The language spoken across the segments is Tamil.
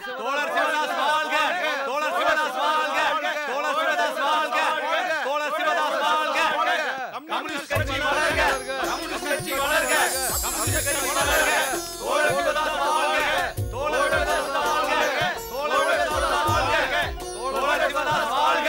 தோழர் சிவதாஸ் வாழ்க தோழர் சிவதாஸ் வாழ்க தோழர் சிவதாஸ் வாழ்க தோழர் சிவதாஸ் வாழ்க கம்யூனிஸ்ட் கட்சி வளர்க கம்யூனிஸ்ட் கட்சி வளர்க கம்யூனிஸ்ட் கட்சி வளர்க தோழர் சிவதாஸ் வாழ்க தோழர் சிவதாஸ் வாழ்க தோழர் சிவதாஸ் வாழ்க தோழர் சிவதாஸ் வாழ்க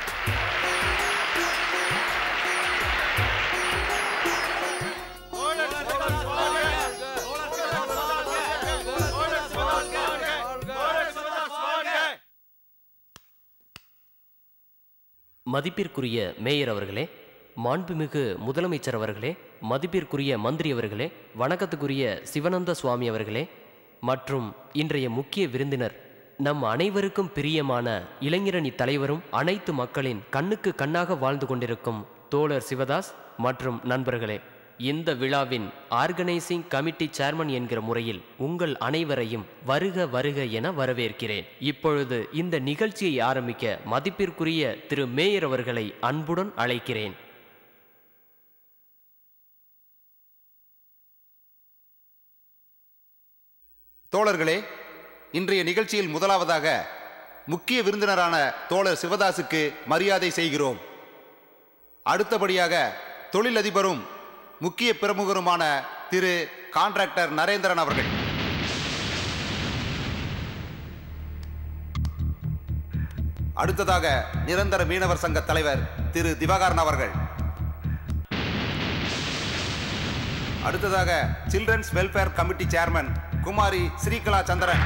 மதிப்பிற்குரிய மேயர் அவர்களே மாண்புமிகு முதலமைச்சர் அவர்களே மதிப்பிற்குரிய மந்திரி அவர்களே வணக்கத்துக்குரிய சிவனந்த சுவாமி அவர்களே மற்றும் இன்றைய முக்கிய விருந்தினர் நம் அனைவருக்கும் பிரியமான இளைஞரணி தலைவரும் அனைத்து மக்களின் கண்ணுக்கு கண்ணாக வாழ்ந்து கொண்டிருக்கும் தோழர் சிவதாஸ் மற்றும் நண்பர்களே இந்த விழாவின் ஆர்கனைசிங் கமிட்டி சேர்மன் என்கிற முறையில் உங்கள் அனைவரையும் வருக வருக என வரவேற்கிறேன் இப்பொழுது இந்த நிகழ்ச்சியை ஆரம்பிக்க மதிப்பிற்குரிய திரு மேயர் அவர்களை அன்புடன் அழைக்கிறேன் தோழர்களே இன்றைய நிகழ்ச்சியில் முதலாவதாக முக்கிய விருந்தினரான தோழர் சிவதாசுக்கு மரியாதை செய்கிறோம் அடுத்தபடியாக தொழிலதிபரும் முக்கிய பிரமுகருமான திரு கான்ட்ராக்டர் நரேந்திரன் அவர்கள் அடுத்ததாக நிரந்தர மீனவர் சங்க தலைவர் திரு திவாகரன் அவர்கள் அடுத்ததாக children's welfare committee chairman Kumari Srikala Chandran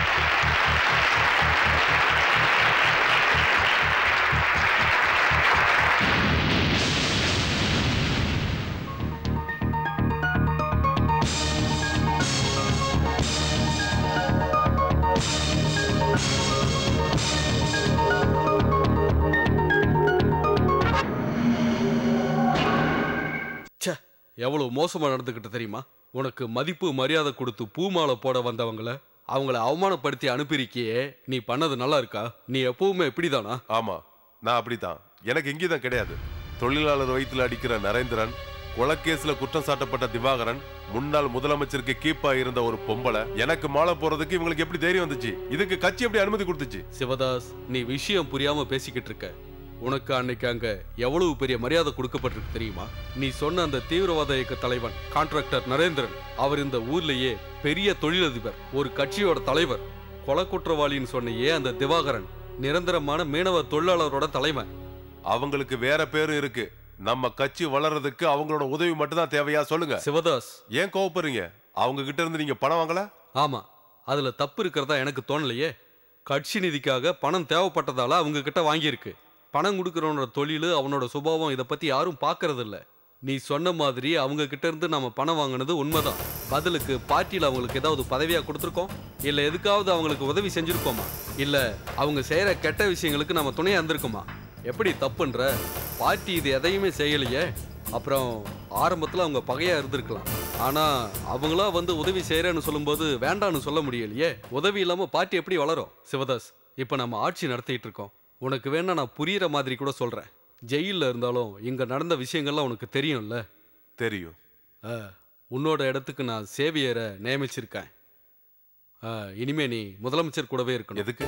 ச்சே எவ்வளவு மோசமா நடந்துக்கிட்டு தெரியுமா உனக்கு மதிப்பு மரியாதை கொடுத்து பூமாலை போட வந்தவங்கள அவங்கள அவமானப்படுத்தி அனுப்பியிருக்கியே நீ பண்ணது நல்லா இருக்கா நீ எப்பவுமே இப்படிதானா ஆமா நான் அப்படித்தான் எனக்கு இங்கேதான் கிடையாது தொழிலாளர் வயிற்றுல அடிக்கிற நரேந்திரன் கொலக்கேஸ்ல குற்றம் சாட்டப்பட்ட திவாகரன் முன்னாள் முதலமைச்சருக்கு கீப்பா இருந்த ஒரு பொம்பளை எனக்கு மாலை போறதுக்கு இவங்களுக்கு எப்படி தைரியம் வந்துச்சு இதுக்கு கட்சி எப்படி அனுமதி கொடுத்துச்சு சிவதாஸ் நீ விஷயம் புரியாம பேசிக்கிட்டு இருக்க உனக்கு அன்னைக்கு அங்க எவ்வளவு பெரிய மரியாதை கொடுக்கப்பட்டிருக்கு தெரியுமா நீ சொன்ன அந்த தீவிரவாத இயக்க தலைவன் கான்ட்ராக்டர் நரேந்திரன் அவர் இந்த ஊர்லயே பெரிய தொழிலதிபர் ஒரு கட்சியோட தலைவர் கொலை குற்றவாளின்னு சொன்னையே அந்த திவாகரன் நிரந்தரமான மீனவ தொழிலாளரோட தலைவன் அவங்களுக்கு வேற பேரும் இருக்கு நம்ம கட்சி வளர்றதுக்கு அவங்களோட உதவி மட்டும் தான் தேவையா சொல்லுங்க சிவதாஸ் ஏன் கோவப்படுறீங்க அவங்க கிட்ட இருந்து நீங்க பணம் வாங்கல ஆமா அதுல தப்பு இருக்கிறதா எனக்கு தோணலையே கட்சி நிதிக்காக பணம் தேவைப்பட்டதால அவங்க கிட்ட வாங்கியிருக்கு பணம் கொடுக்கறவனோட தொழில் அவனோட சுபாவம் இதை பத்தி யாரும் பார்க்கறது இல்ல நீ சொன்ன மாதிரி அவங்க கிட்ட இருந்து நம்ம பணம் வாங்கினது உண்மைதான் பதிலுக்கு பார்ட்டியில் அவங்களுக்கு ஏதாவது பதவியா கொடுத்துருக்கோம் இல்ல எதுக்காவது அவங்களுக்கு உதவி செஞ்சிருக்கோமா இல்ல அவங்க செய்யற கெட்ட விஷயங்களுக்கு நம்ம துணையா இருந்திருக்கோமா எப்படி தப்புன்ற பார்ட்டி இது எதையுமே செய்யலையே அப்புறம் ஆரம்பத்துல அவங்க பகையா இருந்திருக்கலாம் ஆனா அவங்களா வந்து உதவி செய்யறேன்னு சொல்லும்போது வேண்டான்னு சொல்ல முடியலையே உதவி இல்லாம பார்ட்டி எப்படி வளரும் சிவதாஸ் இப்ப நம்ம ஆட்சி நடத்திட்டு இருக்கோம் உனக்கு வேணா நான் புரியுற மாதிரி கூட சொல்றேன் ஜெயில்ல இருந்தாலும் இங்க நடந்த விஷயங்கள்லாம் உனக்கு தெரியும்ல தெரியும் ஆ, உன்னோட இடத்துக்கு நான் சேவியரை நியமிச்சிருக்கேன் ஆ, இனிமே நீ முதலமைச்சர் கூடவே இருக்கணும் எதுக்கு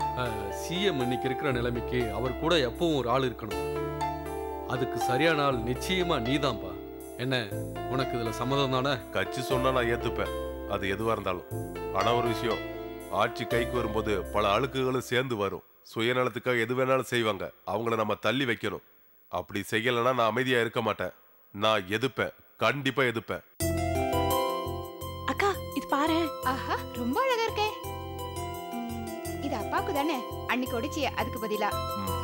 சிஎம் இன்னைக்கு இருக்கிற நிலைமைக்கு அவர் கூட எப்பவும் ஒரு ஆள் இருக்கணும் அதுக்கு சரியான ஆள் நிச்சயமா நீதான்பா என்ன உனக்கு இதுல சம்மதம் தானே கட்சி சொன்னா நான் ஏத்துப்பேன் அது எதுவா இருந்தாலும் ஆனா ஒரு விஷயம் ஆட்சி கைக்கு வரும்போது பல அழுக்குகளும் சேர்ந்து வரும் சுயநலத்துக்காக எது வேணாலும் செய்வாங்க அவங்கள நம்ம தள்ளி வைக்கணும் அப்படி செய்யலைன்னா நான் அமைதியா இருக்க மாட்டேன் நான் எதிர்ப்பேன் கண்டிப்பா எதிர்ப்பேன் அக்கா இது பாரு ஆஹா ரொம்ப அழகா இருக்கே ம், இது அப்பாவுக்கு தானே அன்னைக்கு ஒடிச்சிய அதுக்கு பதிலா ம்.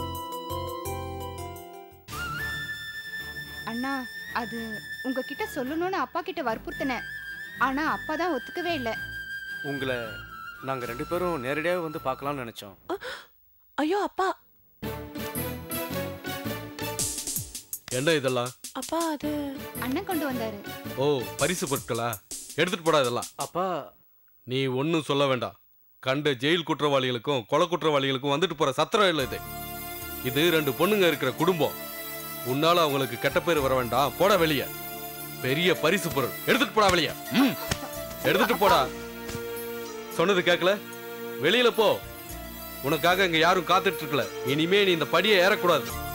அண்ணா அது உங்ககிட்ட சொல்லணும்னு அப்பா கிட்ட வற்புறுத்தினேன் ஆனா அப்பா தான் ஒத்துக்கவே இல்லை உங்களை நாங்க ரெண்டு பேரும் நேரடியாவே வந்து பார்க்கலாம்னு நினைச்சோம் ஐயோ அப்பா என்ன இதெல்லாம் அப்பா அது அண்ணன் கொண்டு வந்தாரு ஓ பரிசு பொருட்களா எடுத்துட்டு போடா இதெல்லாம் அப்பா நீ ஒன்றும் சொல்ல வேண்டாம் கண்ட ஜெயில் குற்றவாளிகளுக்கும் கொலை குற்றவாளிகளுக்கும் வந்துட்டு போற சத்திரம் இல்லை இது இது ரெண்டு பொண்ணுங்க இருக்கிற குடும்பம் உன்னால அவங்களுக்கு கெட்ட பேர் வர வேண்டாம் போடா வெளிய பெரிய பரிசு பொருள் எடுத்துட்டு போடா வெளிய ம். எடுத்துட்டு போடா சொன்னது கேட்கல வெளியில போ உனக்காக இங்க யாரும் காத்துட்டு இருக்கல இனிமே நீ இந்த படியை ஏறக்கூடாது